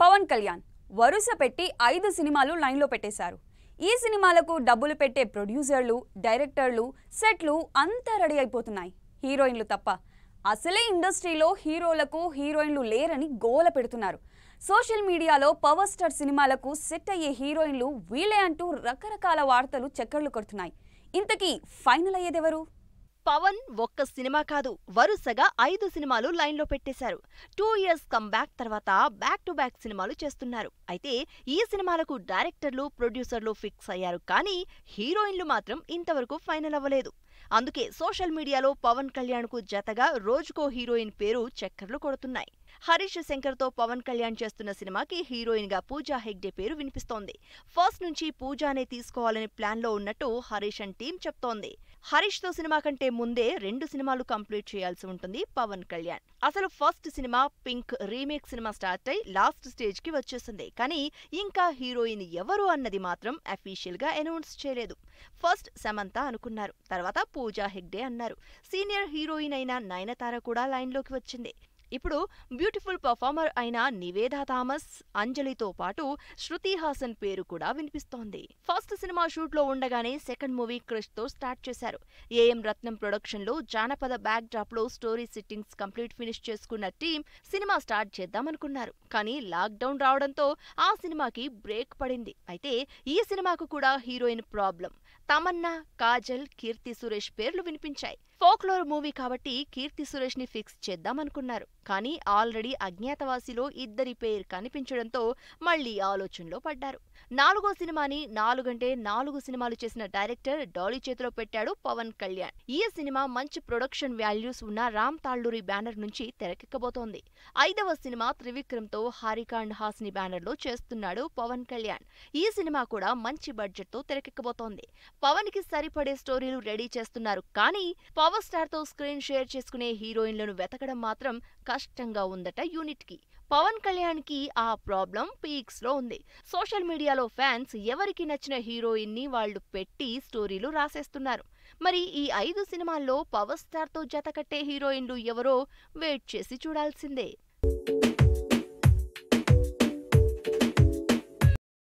పవన్ కళ్యాణ్ వరుస పెట్టి ఐదు సినిమాలు లైన్లో పెట్టేశారు ఈ సినిమాలకు డబ్బులు పెట్టే ప్రొడ్యూసర్లు డైరెక్టర్లు సెట్లు అంతా రెడీ అయిపోతున్నాయి హీరోయిన్లు తప్ప అసలే ఇండస్ట్రీలో హీరోలకు హీరోయిన్లు లేరని గోల పెడుతున్నారు సోషల్ మీడియాలో పవర్ స్టార్ సినిమాలకు సెట్ అయ్యే హీరోయిన్లు వీళ్ళే అంటూ రకరకాల వార్తలు చక్కర్లు కొడుతున్నాయి ఇంతకీ ఫైనల్ అయ్యేదెవరు పవన్ ఒక్క సినిమా కాదు వరుసగా ఐదు సినిమాలు లైన్లో పెట్టేశారు టూ ఇయర్స్ బ్యాక్ తర్వాత బ్యాక్ టు బ్యాక్ సినిమాలు చేస్తున్నారు అయితే ఈ సినిమాలకు డైరెక్టర్లు ప్రొడ్యూసర్లు ఫిక్స్ అయ్యారు కానీ హీరోయిన్లు మాత్రం ఇంతవరకు ఫైనల్ అవ్వలేదు అందుకే సోషల్ మీడియాలో పవన్ కళ్యాణ్కు జతగా రోజుకో హీరోయిన్ పేరు చక్కర్లు కొడుతున్నాయి హరీష్ శంకర్తో పవన్ కళ్యాణ్ చేస్తున్న సినిమాకి హీరోయిన్ గా పూజా హెగ్డే పేరు వినిపిస్తోంది ఫస్ట్ నుంచి పూజానే తీసుకోవాలనే ప్లాన్లో ఉన్నట్టు హరీష్ అండ్ టీం చెప్తోంది హరీష్ తో సినిమా కంటే ముందే రెండు సినిమాలు కంప్లీట్ చేయాల్సి ఉంటుంది పవన్ కళ్యాణ్ అసలు first cinema pink remake cinema start అయి లాస్ట్ స్టేజ్ కి వచ్చేసింది కానీ ఇంకా హీరోయిన్ ఎవరు అన్నది మాత్రం అఫీషియల్ గా అనౌన్స్ చేయలేదు ఫస్ట్ సమంత అనుకున్నారు తర్వాత పూజా హెగ్డే అన్నారు సీనియర్ హీరోయిన్ అయిన నయనతార కూడా లైన్లోకి వచ్చింది ఇప్పుడు బ్యూటిఫుల్ పర్ఫార్మర్ అయిన నివేదా థామస్ అంజలితో పాటు శృతి హాసన్ పేరు కూడా వినిపిస్తోంది ఫస్ట్ సినిమా షూట్ లో ఉండగానే సెకండ్ మూవీ క్రిష్ తో స్టార్ట్ చేశారు ఏఎం రత్నం ప్రొడక్షన్ లో జానపద బ్యాక్ డ్రాప్ లో స్టోరీ సిట్టింగ్స్ కంప్లీట్ ఫినిష్ చేసుకున్న టీం సినిమా స్టార్ట్ చేద్దామనుకున్నారు కానీ లాక్ డౌన్ రావడంతో ఆ సినిమాకి బ్రేక్ పడింది అయితే ఈ సినిమాకు కూడా హీరోయిన్ ప్రాబ్లం తమన్నా కాజల్ కీర్తి సురేష్ పేర్లు వినిపించాయి ఫోక్లోర్ మూవీ కాబట్టి కీర్తి సురేష్ ని ఫిక్స్ చేద్దామనుకున్నారు కానీ ఆల్రెడీ అజ్ఞాతవాసిలో ఇద్దరి పేరు కనిపించడంతో మళ్లీ ఆలోచనలో పడ్డారు నాలుగో సినిమాని నాలుగంటే నాలుగు సినిమాలు చేసిన డైరెక్టర్ డాలీ చేతిలో పెట్టాడు పవన్ కళ్యాణ్ ఈ సినిమా మంచి ప్రొడక్షన్ వాల్యూస్ ఉన్న రామ్ తాళ్లూరి బ్యానర్ నుంచి తెరకెక్కబోతోంది ఐదవ సినిమా త్రివిక్రమ్ తో హారిక అండ్ హాస్ని బ్యానర్ లో చేస్తున్నాడు పవన్ కళ్యాణ్ ఈ సినిమా కూడా మంచి బడ్జెట్ తో తెరకెక్కబోతోంది పవన్ కి సరిపడే స్టోరీలు రెడీ చేస్తున్నారు కానీ పవర్ స్టార్ తో స్క్రీన్ షేర్ చేసుకునే హీరోయిన్లను వెతకడం మాత్రం కష్టంగా ఉందట యూనిట్ కి పవన్ కళ్యాణ్ కి ఆ ప్రాబ్లం పీక్స్ లో ఉంది సోషల్ మీడియాలో ఫ్యాన్స్ ఎవరికి నచ్చిన హీరోయిన్ ని వాళ్ళు పెట్టి స్టోరీలు రాసేస్తున్నారు మరి ఈ ఐదు సినిమాల్లో పవర్ స్టార్ తో జత కట్టే హీరోయిన్లు ఎవరో వెయిట్ చేసి చూడాల్సిందే